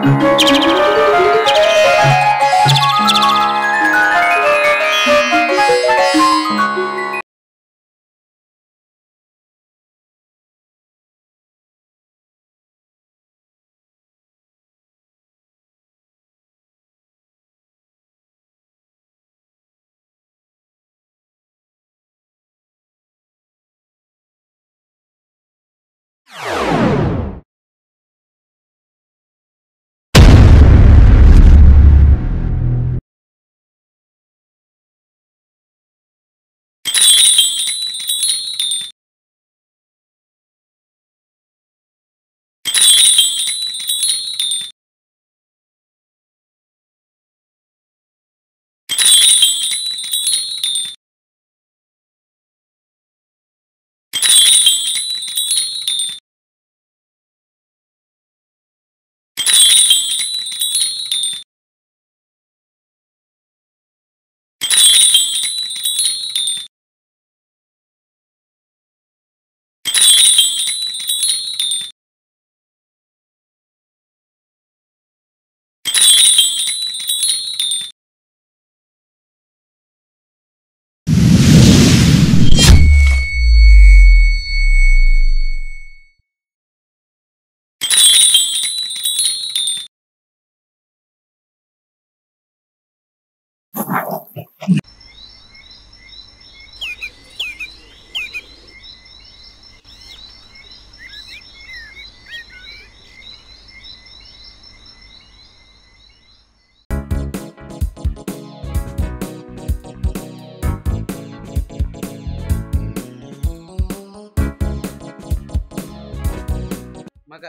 ಮಗ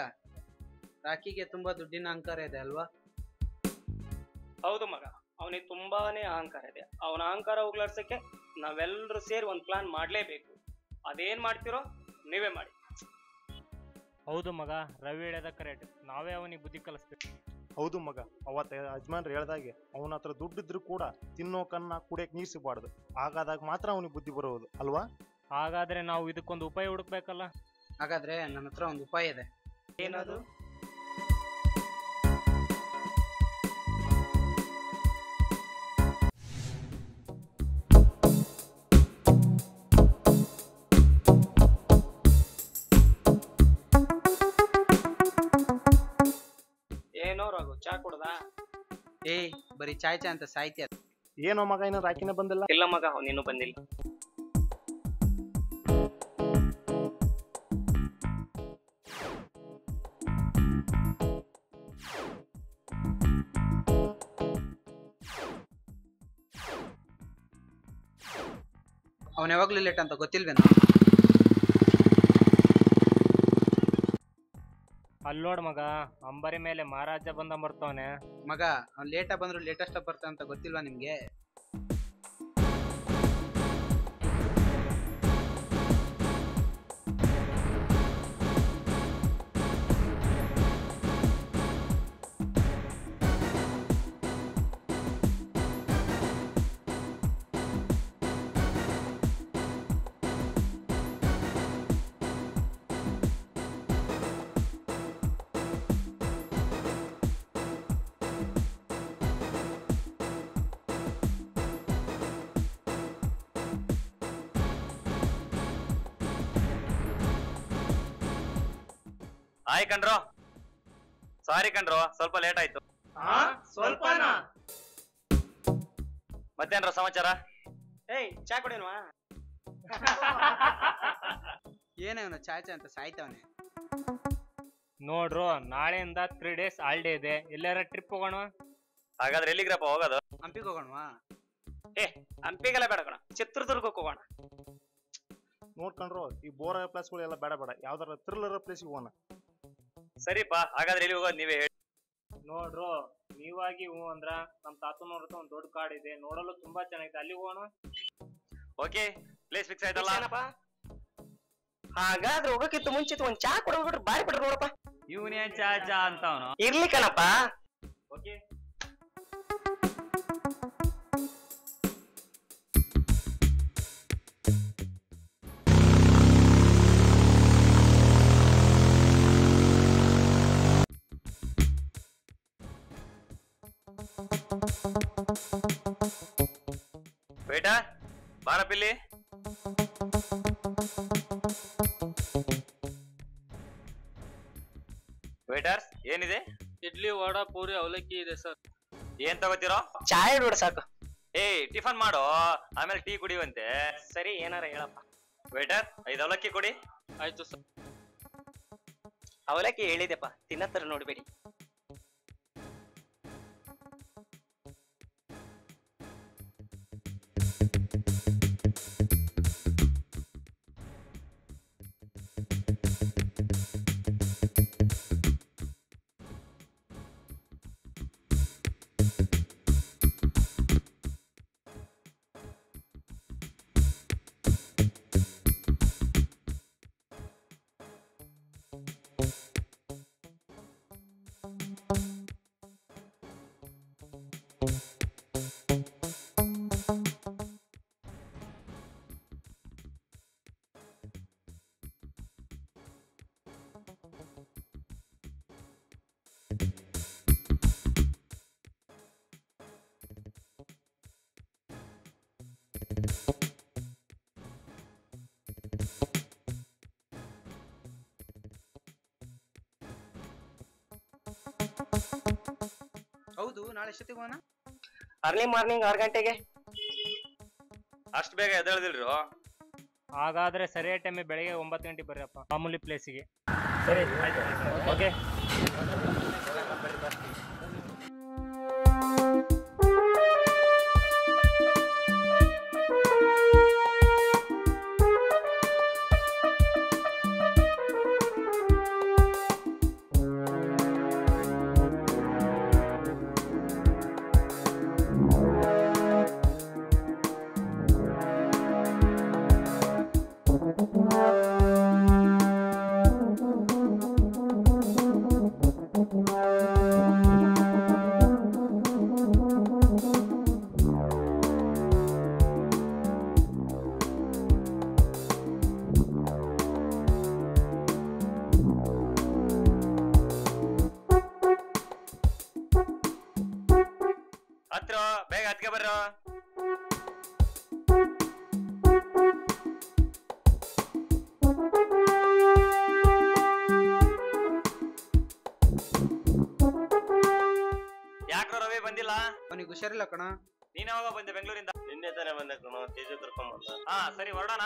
ರಾಖಿಗೆ ತುಂಬಾ ದುಡ್ಡಿನ ಅಹಂಕಾರ ಇದೆ ಅಲ್ವಾ ಹೌದು ಮಗ ಅವನಿಗೆ ತುಂಬಾನೇ ಅಹಂಕಾರ ಇದೆ ಅವನ ಅಹಂಕಾರ ಹೋಗ್ಲಾಡ್ಸಕ್ಕೆ ನಾವೆಲ್ಲರೂ ಸೇರಿ ಒಂದು ಪ್ಲಾನ್ ಮಾಡಲೇಬೇಕು ಅದೇನ್ ಮಾಡ್ತಿರೋ ನೀವೇ ಮಾಡಿ ಹೌದು ಮಗ ರವಿ ಹೇಳದ ಕರೆಕ್ಟ್ ನಾವೇ ಅವನಿಗೆ ಬುದ್ಧಿ ಕಲಿಸ್ಬೇಕು ಹೌದು ಮಗ ಅವತ್ತ ಯಜಮಾನ್ರು ಹೇಳ್ದಾಗೆ ಅವನ ಹತ್ರ ದುಡ್ಡಿದ್ರು ಕೂಡ ತಿನ್ನೋಕನ್ನ ಕುಡಿಯಕ್ ನೀರ್ ಸಿಗಬಾರ್ದು ಹಾಗಾದಾಗ ಮಾತ್ರ ಅವನಿಗೆ ಬುದ್ಧಿ ಬರುವುದು ಅಲ್ವಾ ಹಾಗಾದ್ರೆ ನಾವು ಇದಕ್ಕೊಂದು ಉಪಾಯ ಹುಡುಕ್ಬೇಕಲ್ಲ ಹಾಗಾದ್ರೆ ನನ್ನ ಹತ್ರ ಒಂದು ಉಪಾಯ ಇದೆ ಏನದು ಏನೋ ರಘು ಚಾ ಕುಡ್ದಾ ಏಯ್ ಬರೀ ಚಾಯ್ ಚಾಯ್ ಅಂತ ಸಾಹಿತ್ಯ ಏನೋ ಮಗ ಇನ್ನು ರಾಕಿನೇ ಬಂದಿಲ್ಲ ಇಲ್ಲ ಮಗ ಅವನಿನ್ನೂ ಬಂದಿಲ್ಲ ಅವನ ಯಾವಾಗ್ಲೂ ಲೇಟ್ ಅಂತ ಗೊತ್ತಿಲ್ವೇನೋ ಅಲ್ಲೋಡ್ ಮಗ ಅಂಬರಿ ಮೇಲೆ ಮಹಾರಾಜ ಬಂದ ಬರ್ತವನೆ ಮಗ ಅವ್ನು ಲೇಟಾಗಿ ಬಂದ್ರು ಲೇಟೆಸ್ಟ್ ಬರ್ತಾನೆ ಅಂತ ಗೊತ್ತಿಲ್ವಾ ನಿಮ್ಗೆ ಆಯ್ ಕಣ್ರೋ ಸಾರಿ ಕಣ್ರೋ ಸ್ವಲ್ಪ ಲೇಟ್ ಆಯ್ತು ಸ್ವಲ್ಪನಾ ಮತ್ತೇನ್ರ ಸಮಾಚಾರ ಏಯ್ ಚಾ ಕುಡಿಲ್ವಾ ಏನೇ ಅವನು ಚಾಯ್ ಚಾಯ್ ಅಂತ ಸಾಯ್ತವನೆ ನೋಡ್ರು ನಾಳೆಯಿಂದ ತ್ರೀ ಡೇಸ್ ಹಾಲಿಡೇ ಇದೆ ಎಲ್ಲಾರ ಟ್ರಿಪ್ ಹೋಗೋಣ ಹಾಗಾದ್ರೆ ಎಲ್ಲಿಗ್ರಪ್ಪ ಹೋಗೋದು ಹಂಪಿಗೆ ಹೋಗೋಣವಾ ಏ ಹಂಪಿಗೆಲ್ಲ ಬೇಡ ಕಣ ಚಿತ್ರದುರ್ಗಕ್ಕೆ ಹೋಗೋಣ ನೋಡ್ಕೊಂಡ್ರು ಈ ಬೋರ ಪ್ಲೇಸ್ಗಳು ಎಲ್ಲ ಬೇಡ ಬೇಡ ಯಾವ್ದಾರ ಥ್ರಿಲ್ಲರ್ ಪ್ಲೇಸಿಗೆ ಹೋಗೋಣ ಸರಿಪಾ ಹಾಗಾದ್ರೆ ಎಲ್ಲಿ ಹೋಗೋದು ನೀವೇ ಹೇಳಿ ನೋಡ್ರು ನೀವಾಗಿ ಹೂ ಅಂದ್ರ ನಮ್ ತಾತನವ್ರ ಹತ್ರ ಒಂದ್ ದೊಡ್ಡ ಕಾಡ್ ಇದೆ ನೋಡಲು ತುಂಬಾ ಚೆನ್ನಾಗಿದೆ ಅಲ್ಲಿ ಹೋಗೋಣ ಓಕೆ ಪ್ಲೇಸ್ ಫಿಕ್ಸ್ ಆಯ್ತಲ್ಲ ಏನಪ್ಪ ಹಾಗಾದ್ರೆ ಹೋಗಕ್ಕಿಂತ ಮುಂಚಿತ ಒಂದ್ ಚಾ ಕೊಡ್ಬಿಟ್ರೆ ಬಾರಿ ಬಿಡ್ರಿ ನೋಡಪ್ಪ ಇವನೇನ್ ಚಾ ಚಾ ಅಂತ ಅವನು ಇರ್ಲಿ ಕಣಪ್ಪ ಓಕೆ ಬೇಟ ಬಾರಪ್ಪಿಲ್ಲಿ ವೇಟರ್ಸ್ ಏನಿದೆ ಇಡ್ಲಿ ವಡಾ ಪೂರಿ ಅವಲಕ್ಕಿ ಇದೆ ಸರ್ ಏನ್ ತಗೋತಿರೋ ಚಾಯ್ ಬಿಡು ಸಾಕು ಏಯ್ ಟಿಫನ್ ಮಾಡು ಆಮೇಲೆ ಟೀ ಕುಡಿಯುವಂತೆ ಸರಿ ಏನಾರ ಹೇಳಪ್ಪ ವೇಟರ್ ಐದು ಅವಲಕ್ಕಿ ಕೊಡಿ ಆಯ್ತು ಸರ್ ಅವಲಕ್ಕಿ ಹೇಳಿದೆಪ್ಪ ತಿನ್ನತ್ತರ ನೋಡ್ಬೇಡಿ ಹೌದು ನಾಳೆ ಎಷ್ಟೊತ್ತಿಗೆ ಹೋಗೋಣ ಅರ್ಲಿ ಮಾರ್ನಿಂಗ್ ಆರು ಗಂಟೆಗೆ ಅಷ್ಟ್ ಬೇಗ ಎದ್ದೇಳದಿಲ್ರು ಹಾಗಾದ್ರೆ ಸರಿಯಾದ ಟೈಮಿಗೆ ಬೆಳಗ್ಗೆ ಒಂಬತ್ತು ಗಂಟೆಗೆ ಬರ್ರಪ್ಪ ಮಾಮೂಲಿ ಪ್ಲೇಸಿಗೆ ಸರಿ ಓಕೆ ಹತ್ರ ಬೇಗ ಹತ್ಗೆ ಬರ್ರೋ ಯಾಕ್ರೋ ರವಿ ಬಂದಿಲ್ಲ ಅವನಿಗೆ ಹುಷಾರಿಲ್ಲ ಕಣ ನೀನ್ ಯಾವಾಗ ಬಂದೆ ಬೆಂಗಳೂರಿಂದ ನಿನ್ನೆ ತಾನೇ ಬಂದೆ ಕಣೋ ತೇಜು ಕರ್ಕೊಂಬಂದ ಹಾ ಸರಿ ಹೊರಡೋಣ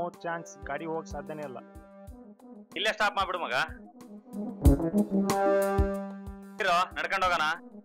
ಚಾನ್ಸ್ ಗಾಡಿ ಹೋಗಕ್ ಸಾಧ್ಯನೇ ಇಲ್ಲ ಇಲ್ಲೇ ಸ್ಟಾಪ್ ಮಾಡ್ಬಿಡು ಮಗ ಇರೋ ನಡ್ಕೊಂಡು ಹೋಗೋಣ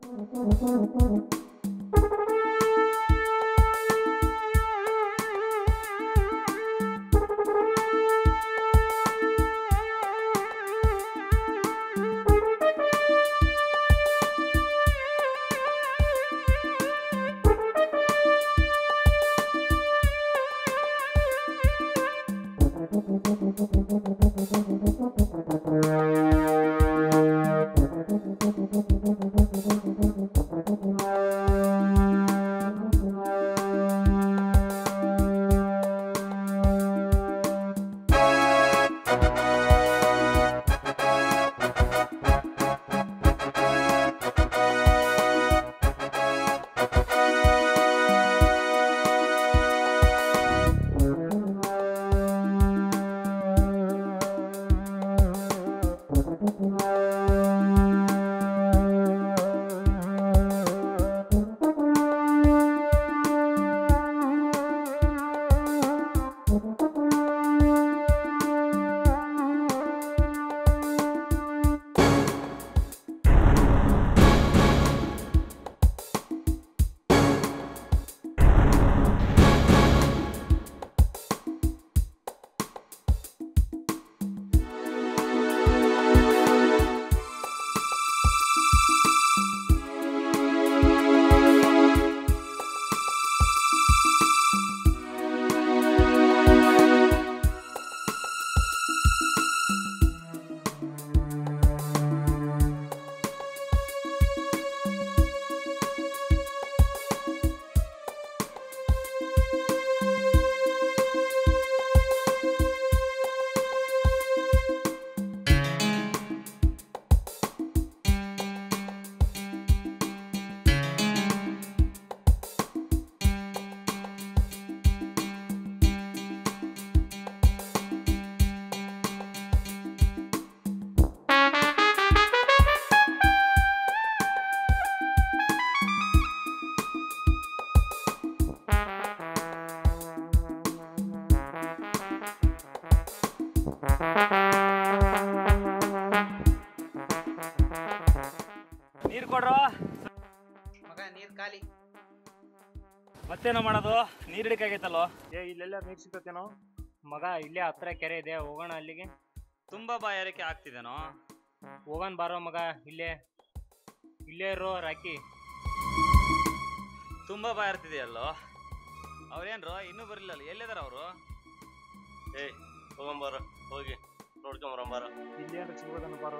ನೀರು ಕೊಡ್ರೋ ಮಗ ನೀರ್ ಖಾಲಿ ಮತ್ತೇನೋ ಮಾಡೋದು ನೀರು ಹಿಡಿಕಾಗೈತಲ್ಲೋ ಏ ಇಲ್ಲೆಲ್ಲ ನೀರ್ ಸಿಗ್ತತೇನೋ ಮಗ ಇಲ್ಲೇ ಹತ್ರ ಕೆರೆ ಇದೆ ಹೋಗೋಣ ಅಲ್ಲಿಗೆ ತುಂಬಾ ಬಾಯಾರಿಕೆ ಆಗ್ತಿದೇನೋ ಹೋಗೋಣ ಬಾರೋ ಮಗ ಇಲ್ಲೇ ಇಲ್ಲೇ ಇರೋ ರಾಕಿ ತುಂಬಾ ಬಾಯಾರ್ತಿದೆಯಲ್ಲೋ ಅವ್ರೇನ್ರೋ ಇನ್ನೂ ಬರಲಿಲ್ಲ ಎಲ್ಲಿದಾರ ಅವರು ಏಯ್ ಹೋಗಂಬಾರ ಹೋಗಿ ನೋಡ್ಕೊಂಬರಂಬಾರ ಇಲ್ಲಿ ಏನ್ರ ಸಿಗೋದನ್ನ ಬಾರೋ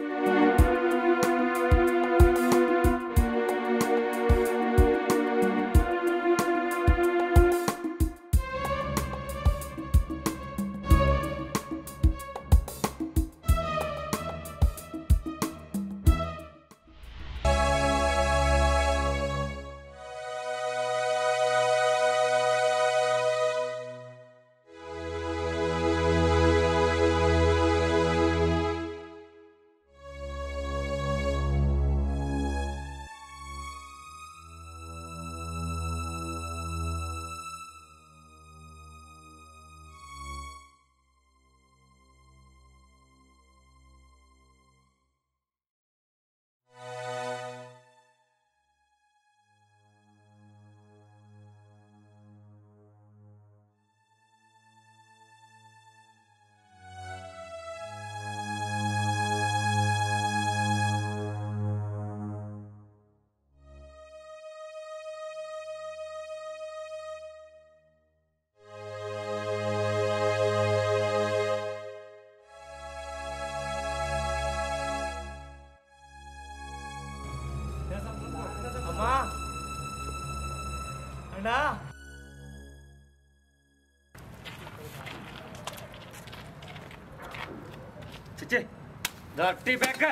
ಅಮ್ಮ ಅಣ್ಣ ಚಿಚ್ಚಿ ದಟ್ಟಿ ಬೇಕ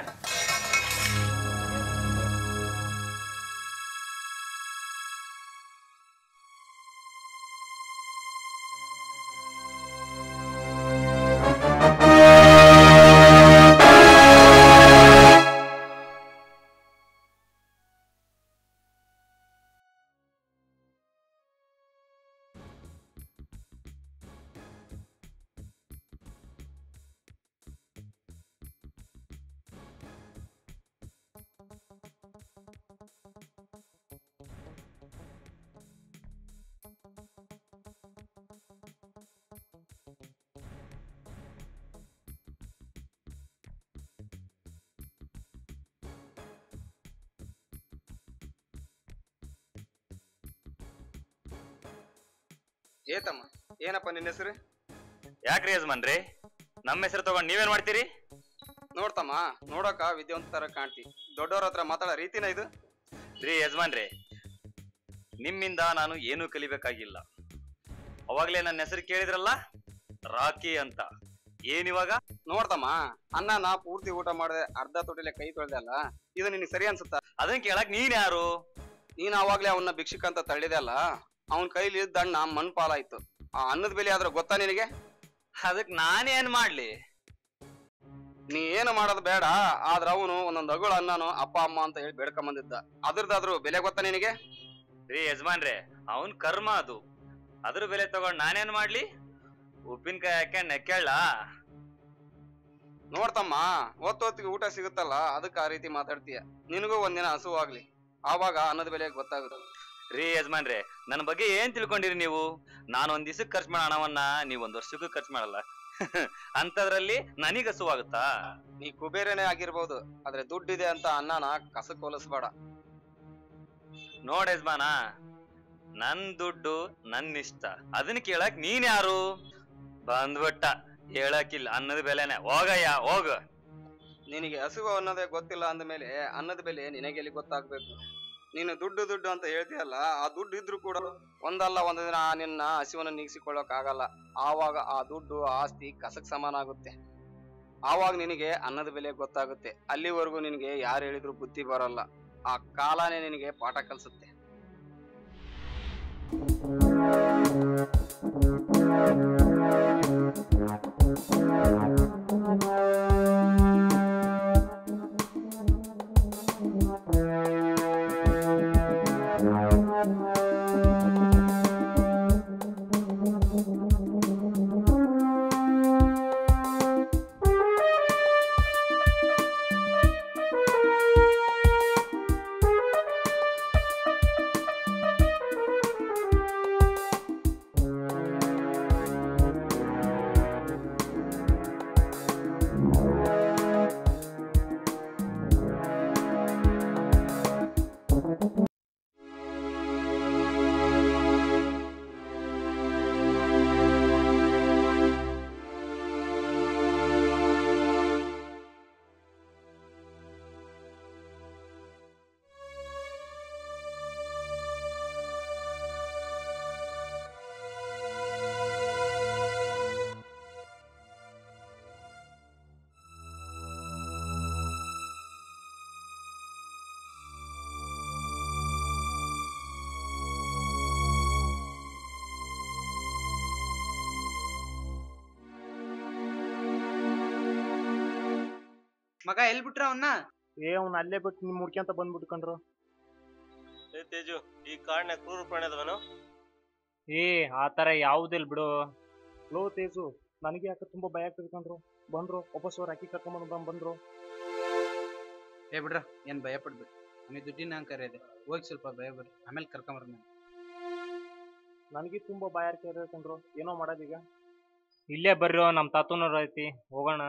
ಏತಮ್ಮ ಏನಪ್ಪ ನಿನ್ನ ಹೆಸರು ಯಾಕ್ರಿ ಯಜಮಾನ್ರಿ ನಮ್ಮ ಹೆಸರು ತಗೊಂಡ್ ನೀವೇನ್ ಮಾಡ್ತೀರಿ ನೋಡ್ತಮ್ಮ ನೋಡಕ ವಿದ್ಯಾವಂತ ತರ ಕಾಣ್ತಿ ದೊಡ್ಡವ್ರ ಹತ್ರ ಮಾತಾಡೋ ರೀತಿನ ಇದು ರೀ ಯಜಮಾನ್ರಿ ನಿಮ್ಮಿಂದ ನಾನು ಏನೂ ಕಲಿಬೇಕಾಗಿಲ್ಲ ಅವಾಗ್ಲೇ ನನ್ನ ಹೆಸರು ಕೇಳಿದ್ರಲ್ಲ ರಾಕಿ ಅಂತ ಏನಿವಾಗ ನೋಡ್ತಮ್ಮ ಅನ್ನ ನಾ ಪೂರ್ತಿ ಊಟ ಮಾಡದೆ ಅರ್ಧ ತೊಟ್ಟಿಲೆ ಕೈ ತೊಳ್ದೆ ಅಲ್ಲ ಇದು ನಿನಗೆ ಸರಿ ಅನ್ಸುತ್ತಾ ಅದನ್ ಕೇಳಕ್ ನೀನ್ ಯಾರು ನೀನ್ ಅವಾಗ್ಲೇ ಅವನ್ನ ಭಿಕ್ಷುಕ ಅಂತ ತಳ್ಳಿದೆ ಅಲ್ಲ ಅವನ್ ಕೈಲಿ ದಣ್ಣ ಮಣ್ ಪಾಲಾಯ್ತು ಆ ಅನ್ನದ ಬೆಲೆ ಆದ್ರೆ ಗೊತ್ತಾ ನಿನಗೆ ಅದಕ್ ನಾನೇನ್ ಮಾಡ್ಲಿ ನೀ ಏನು ಮಾಡೋದು ಬೇಡ ಆದ್ರ ಅವನು ಒಂದೊಂದು ಅಗಳು ಅನ್ನನು ಅಪ್ಪ ಅಮ್ಮ ಅಂತ ಹೇಳಿ ಬೇಡ್ಕೊಂಬಂದಿದ್ದ ಅದ್ರದ್ದಾದ್ರೂ ಬೆಲೆ ಗೊತ್ತಾ ನಿನಗೆ ರೀ ಯಜಮಾನ್ರೆ ಅವನ್ ಕರ್ಮ ಅದು ಅದ್ರ ಬೆಲೆ ತಗೊಂಡ್ ನಾನೇನ್ ಮಾಡ್ಲಿ ಉಪ್ಪಿನಕಾಯಿ ಹಾಕ್ಯಂಡ್ ನೆಕ್ಕೆಳ್ಳ ನೋಡ್ತಮ್ಮ ಹೊತ್ತೊತ್ತಿಗೆ ಊಟ ಸಿಗುತ್ತಲ್ಲ ಅದಕ್ಕೆ ಆ ರೀತಿ ಮಾತಾಡ್ತೀಯ ನಿನಗೂ ಒಂದಿನ ಹಸುವಾಗ್ಲಿ ಆವಾಗ ಅನ್ನದ ಬೆಲೆ ಗೊತ್ತಾಗುತ್ತೆ ರೀ ಯಜಮಾನ್ರೆ ನನ್ನ ಬಗ್ಗೆ ಏನ್ ತಿಳ್ಕೊಂಡಿರಿ ನೀವು ನಾನು ಒಂದ್ ದಿವಸಕ್ಕೆ ಖರ್ಚು ಮಾಡೋ ಹಣವನ್ನ ನೀವ್ ಒಂದ್ ವರ್ಷಕ್ಕೂ ಖರ್ಚು ಮಾಡಲ್ಲ ಅಂತದ್ರಲ್ಲಿ ನನಗ್ ಹಸುವಾಗುತ್ತಾ ನೀ ಕುಬೇರನೇ ಆಗಿರ್ಬೋದು ಆದ್ರೆ ದುಡ್ಡಿದೆ ಅಂತ ಅನ್ನನ ಕಸಕ್ ಹೋಲಿಸ್ಬೇಡ ನೋಡ್ ಯಜಮಾನ ನನ್ ದುಡ್ಡು ನನ್ ಇಷ್ಟ ಅದನ್ನ ಕೇಳಕ್ ನೀನ್ ಯಾರು ಬಂದ್ಬಿಟ್ಟ ಹೇಳಕ್ಕಿಲ್ಲ ಅನ್ನದ ಬೆಲೆನೆ ಹೋಗಯ್ಯ ಹೋಗ ನಿನಗೆ ಹಸುವು ಅನ್ನೋದೇ ಗೊತ್ತಿಲ್ಲ ಅಂದಮೇಲೆ ಅನ್ನದ ಬೆಲೆ ನಿನಗೆಲ್ಲಿ ಗೊತ್ತಾಗ್ಬೇಕು ನೀನು ದುಡ್ಡು ದುಡ್ಡು ಅಂತ ಹೇಳ್ತೀಯಲ್ಲ ಆ ದುಡ್ಡು ಇದ್ರು ಕೂಡ ಒಂದಲ್ಲ ಒಂದು ದಿನ ನಿನ್ನ ಹಸಿವನ್ನು ನೀಗಿಸಿಕೊಳ್ಳಕ್ ಆಗಲ್ಲ ಆವಾಗ ಆ ದುಡ್ಡು ಆ ಆಸ್ತಿ ಕಸಕ್ ಸಮಾನ ಆಗುತ್ತೆ ಆವಾಗ ನಿನಗೆ ಅನ್ನದ ಬೆಲೆ ಗೊತ್ತಾಗುತ್ತೆ ಅಲ್ಲಿವರೆಗೂ ನಿನಗೆ ಯಾರು ಹೇಳಿದ್ರು ಬುದ್ಧಿ ಬರಲ್ಲ ಆ ಕಾಲನೇ ನಿನಗೆ ಪಾಠ ಕಲಿಸುತ್ತೆ ಮಗ ಎಲ್ ಬಿಟ್ರ ಅವನ್ನ ಏ ಅವ್ನ ಅಲ್ಲೇ ಬಿಟ್ಟು ನಿಮ್ ಮುಡ್ಕ್ಯಂತ ಬಂದ್ಬಿಟ್ಟು ಕಂಡ್ರು ಏ ತೇಜು ಈ ಕಾಡ್ನ್ಯಾಗ ಕ್ರೂರ ಪ್ರಾಣಿ ಅದಾವೇನೋ ಏ ಆ ತರ ಯಾವುದಿಲ್ ಬಿಡು ಲೋ ತೇಜು ನನಗೆ ಯಾಕೆ ತುಂಬಾ ಭಯ ಆಗ್ತದೆ ಕಂಡ್ರು ಬಂದ್ರು ವಾಪಸ್ ಅವ್ರ ಅಕ್ಕಿ ಕರ್ಕೊಂಡ್ ಬಂದ್ರು ಏ ಬಿಡ್ರ ಏನ್ ಭಯ ಪಡ್ಬಿಡಿ ಅವನಿಗೆ ದುಡ್ಡಿನ ಅಹಂಕಾರ ಇದೆ ಹೋಗಿ ಸ್ವಲ್ಪ ಭಯ ಬಿಡ್ರಿ ಆಮೇಲೆ ಕರ್ಕೊಂಬರ ನಾನು ನನಗೆ ತುಂಬಾ ಭಯ ಆಗ್ತಾ ಕಂಡ್ರು ಏನೋ ಮಾಡೋದೀಗ ಇಲ್ಲೇ ಬರ್ರಿ ನಮ್ ತಾತನವ್ರ ಐತಿ ಹೋಗೋಣ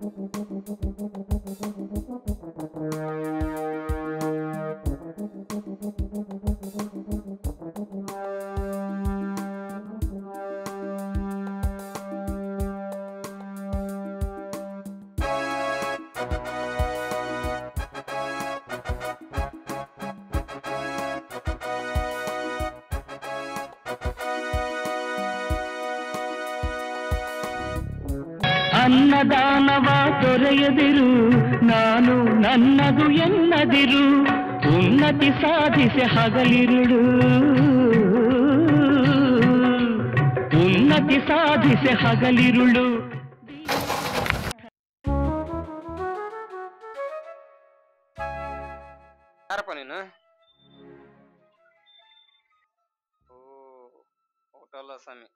ಅನ್ನದಾನವ ತೊರೆಯದಿರು ನಾನು ನನ್ನದು ಎನ್ನದಿರು ಉನ್ನತಿ ಸಾಧಿಸಿ ಹಗಲಿರುಳು ಉನ್ನತಿ ಸಾಧಿಸಿ ಹಗಲಿರುಳು ಯಾರಪ್ಪ ನೀನು ಓ ಹೋಟೆಲ್ ಸ್ವಾಮಿ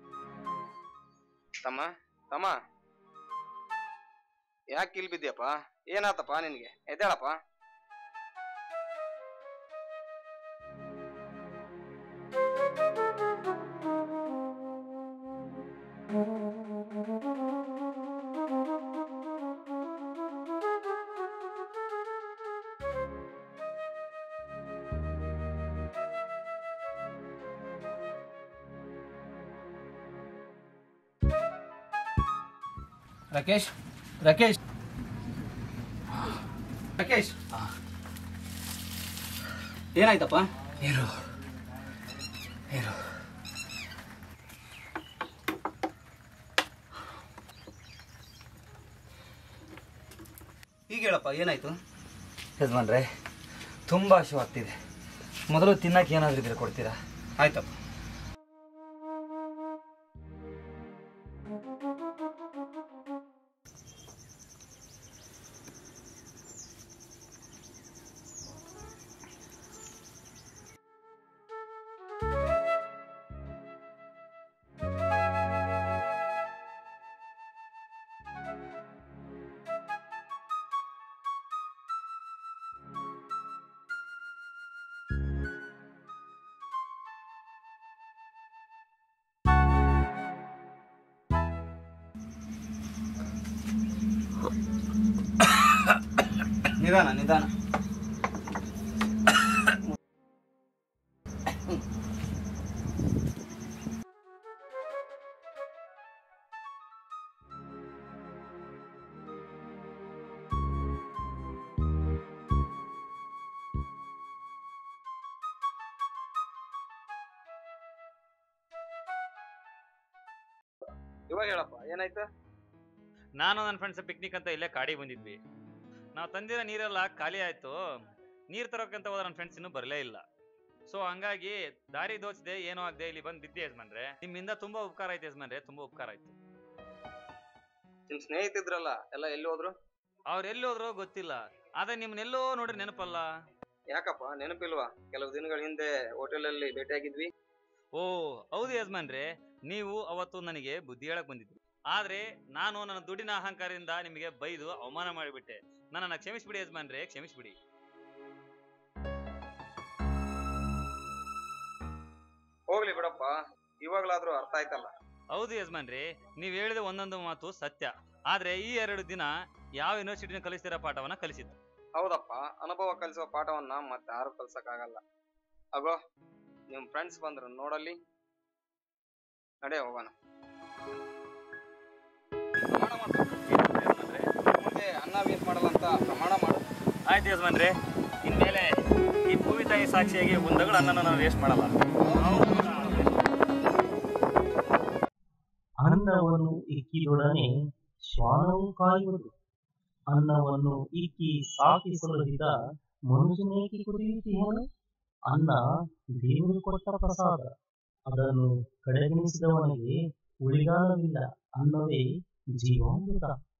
ತಮ್ಮ ತಮ್ಮ ಯಾಕೆ ಇಲ್ಲಿ ಬಿದ್ಯಪ್ಪ ಏನಾತಪ್ಪ ನಿನ್ಗೆ ಎದ್ದೇಳಪ್ಪ ರಾಕೇಶ್ ರಾಕೇಶ್ ರಾಕೇಶ್ ಏನಾಯ್ತಪ್ಪ ಇರು ಇರು ಈಗ ಹೇಳಪ್ಪ ಏನಾಯ್ತು ಯಜಮಾನ್ರೆ ತುಂಬ ಹಸಿವಾಗ್ತಿದೆ ಮೊದಲು ತಿನ್ನಕ್ಕೆ ಏನಾದರೂ ಇದ್ರೆ ಕೊಡ್ತೀರಾ ಆಯ್ತಪ್ಪ ನಿಧಾನ ನಿಧಾನ ಇವಾಗ ಹೇಳಪ್ಪ ಏನಾಯ್ತು ನಾನು ನನ್ನ ಫ್ರೆಂಡ್ಸ್ ಪಿಕ್ನಿಕ್ ಅಂತ ಇಲ್ಲೇ ಕಾಡಿಗೆ ಬಂದಿದ್ವಿ ನಾವು ತಂದಿರೋ ನೀರೆಲ್ಲ ಖಾಲಿ ಆಯ್ತು ನೀರು ತರೋಕ್ಕಂತ ಹೋದ ನನ್ನ ಫ್ರೆಂಡ್ಸ್ ಇನ್ನೂ ಬರಲೇ ಇಲ್ಲ ಸೊ ಹಂಗಾಗಿ ದಾರಿ ದೋಚದೆ ಏನೋ ಆಗದೆ ಇಲ್ಲಿ ಬಂದು ಬಿದ್ದೆ ಯಜಮಾನ್ರೆ ನಿಮ್ಮಿಂದ ತುಂಬಾ ಉಪಕಾರ ಆಯ್ತು ಯಜಮಾನ್ರೆ ತುಂಬಾ ಉಪಕಾರ ಆಯ್ತು ನಿಮ್ ಸ್ನೇಹಿತಿದ್ರಲ್ಲ ಎಲ್ಲ ಎಲ್ಲಿ ಹೋದ್ರು ಅವ್ರು ಎಲ್ಲಿ ಹೋದ್ರೋ ಗೊತ್ತಿಲ್ಲ ಆದ್ರೆ ನಿಮ್ನೆಲ್ಲೋ ನೋಡ್ರಿ ನೆನಪಲ್ಲ ಯಾಕಪ್ಪ ನೆನಪಿಲ್ವಾ ಕೆಲವು ದಿನಗಳ ಹಿಂದೆ ಹೋಟೆಲ್ ಅಲ್ಲಿ ಭೇಟಿಯಾಗಿದ್ವಿ ಓ ಹೌದು ಯಜಮಾನ್ರೆ ನೀವು ಅವತ್ತು ನನಗೆ ಬುದ್ಧಿ ಹೇಳಕ್ ಬಂದಿದ್ರಿ ಆದ್ರೆ ನಾನು ನನ್ನ ದುಡ್ಡಿನ ಅಹಂಕಾರದಿಂದ ನಿಮಗೆ ಬೈದು ಅವಮಾನ ಮಾಡಿಬಿಟ್ಟೆ ನನ್ನನ್ನು ಕ್ಷಮಿಸ್ಬಿಡಿ ಯಜಮಾನ್ರೆ ಕ್ಷಮಿಸ್ಬಿಡಿ ಹೋಗ್ಲಿ ಬಿಡಪ್ಪ ಇವಾಗ್ಲಾದ್ರೂ ಅರ್ಥ ಆಯ್ತಲ್ಲ ಹೌದು ಯಜಮಾನ್ರೆ ನೀವ್ ಹೇಳಿದ ಒಂದೊಂದು ಮಾತು ಸತ್ಯ ಆದ್ರೆ ಈ ಎರಡು ದಿನ ಯಾವ ಯೂನಿವರ್ಸಿಟಿನ ಕಲಿಸ್ತಿರೋ ಪಾಠವನ್ನ ಕಲಿಸಿದ್ದು ಹೌದಪ್ಪ ಅನುಭವ ಕಲಿಸುವ ಪಾಠವನ್ನ ಮತ್ತೆ ಯಾರು ಕಲ್ಸಕ್ಕಾಗಲ್ಲ ಅಗೋ ನಿಮ್ ಫ್ರೆಂಡ್ಸ್ ಬಂದ್ರು ನೋಡಲ್ಲಿ ನಡೆ ಹೋಗೋಣ ಪ್ರಮಾಣ ಮಾಡು. ಮುಂದೆ ಅನ್ನ ವೇಸ್ಟ್ ಮಾಡಲ್ಲ ಅಂತ ಪ್ರಮಾಣ ಮಾಡು ಆಯ್ತು ಯಜಮಾನ್ರೆ ಇನ್ಮೇಲೆ ಈ ಭೂಮಿ ತಾಯಿ ಸಾಕ್ಷಿಯಾಗಿ ಒಂದಗಳು ಅನ್ನನ ನಾವು ವೇಸ್ಟ್ ಮಾಡಲ್ಲ ಅನ್ನವನ್ನು ಇಕ್ಕಿದೊಡನೆ ಶ್ವಾನವು ಕಾಯುವುದು ಅನ್ನವನ್ನು ಇಕ್ಕಿ ಸಾಕಿಸಲುಹಿದ ಮನುಷ್ಯನೇಕೆ ಕುಡಿಯುತ್ತೀಯನು ಅನ್ನ ದೇವರು ಕೊಟ್ಟ ಪ್ರಸಾದ ಅದನ್ನು ಕಡೆಗಣಿಸಿದವನಿಗೆ ಉಳಿಗಾಲವಿಲ್ಲ ಅನ್ನವೇ ಜೀವಾಮೃತ